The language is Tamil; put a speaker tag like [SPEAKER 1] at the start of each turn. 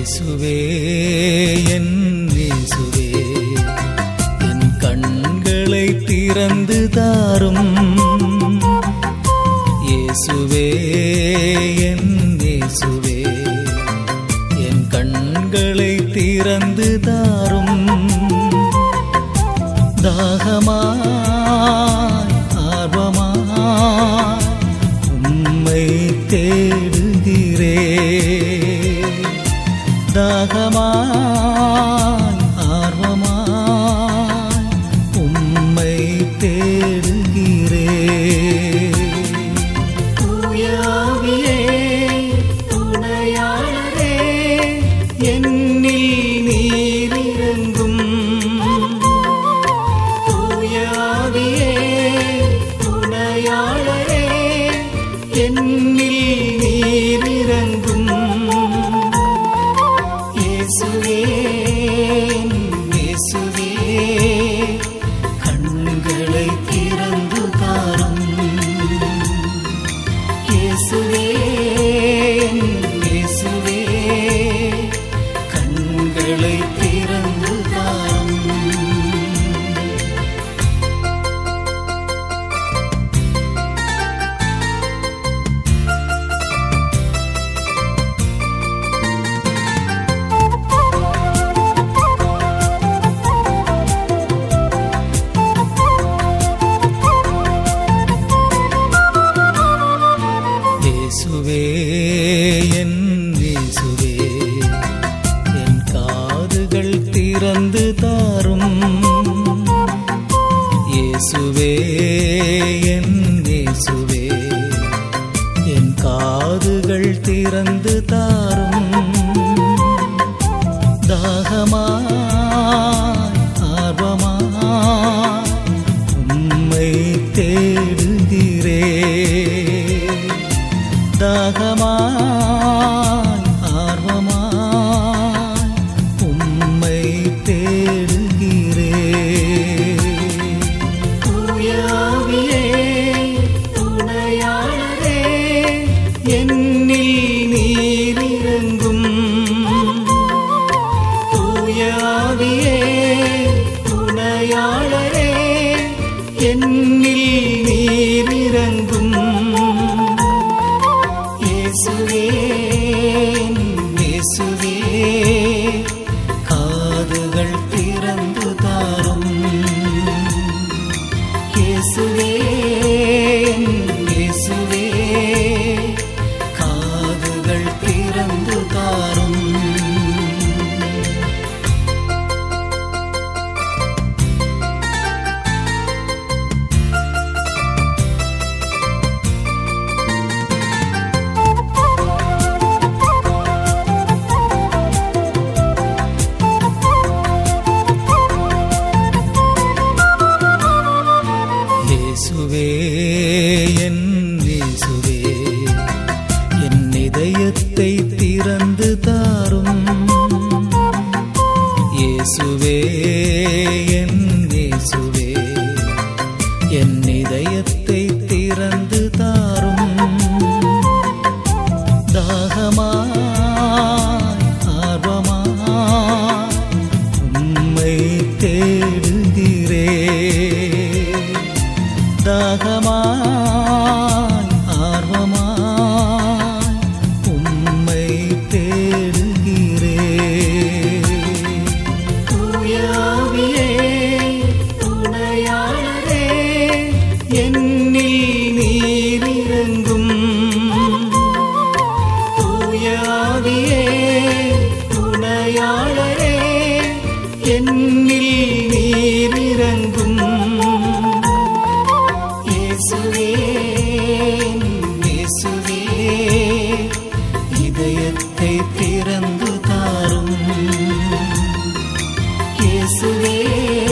[SPEAKER 1] இயேசுவே என் இயேசுவே என் கண்களை திறந்து தாரும் இயேசுவே என் இயேசுவே என் கண்களை திறந்து தாரும் தாகமாய் ஆர்வமாய் உம்மை தேடுகிறே தாகமாய் ஆர்வமாய் உம்மை தேடுகிறே தூயாவியே துணையாளரே என்னில் நீரிறங்கும் தூயாவியே துணையாளரே என்னில் நீரிறங்கும் இயேசுவே இயேசுவே கண்களை திறந்து தாரும் இயேசுவே இயேசுவே கண்களை திறந்து தாரும் இயேசுவே என் இயேசுவே என் காதுகள் திறந்து தாரும் இயேசுவே என் இயேசுவே என் காதுகள் திறந்து தாரும் தாகமாய் ஆர்வமாய் உம்மை தேடுகிறே தாகமாய் ஆர்வமாய் உம்மை தேடுகிறே தூயாவியே துணையாளரே என்னில் நீரிறங்கும் தூயாவியே துணையாளரே என்னில் நீரிறங்கும் இயேசுவே இயேசுவே காதுகள் திறந்து தாரும் இயேசுவே இயேசுவே காதுகள் திறந்து தாரும் இயேசுவே என் இயேசுவே என் இதயத்தை திறந்து தாரும் இயேசுவே என் இயேசுவே என் இதயத்தை திறந்து தாரும் தாகமாய் ஆர்வமாய் உம்மை தேடுகிறே தாகமாய் ஆர்வமாய் உம்மை தேடுகிறே தூயாவியே துணையாளரே என்னில் நீரிறங்கும் தூயாவியே துணையாளரே என்னில் நீரிறங்கும் இயேசுவே இயேசுவே இதயத்தை திறந்து தாரும் இயேசுவே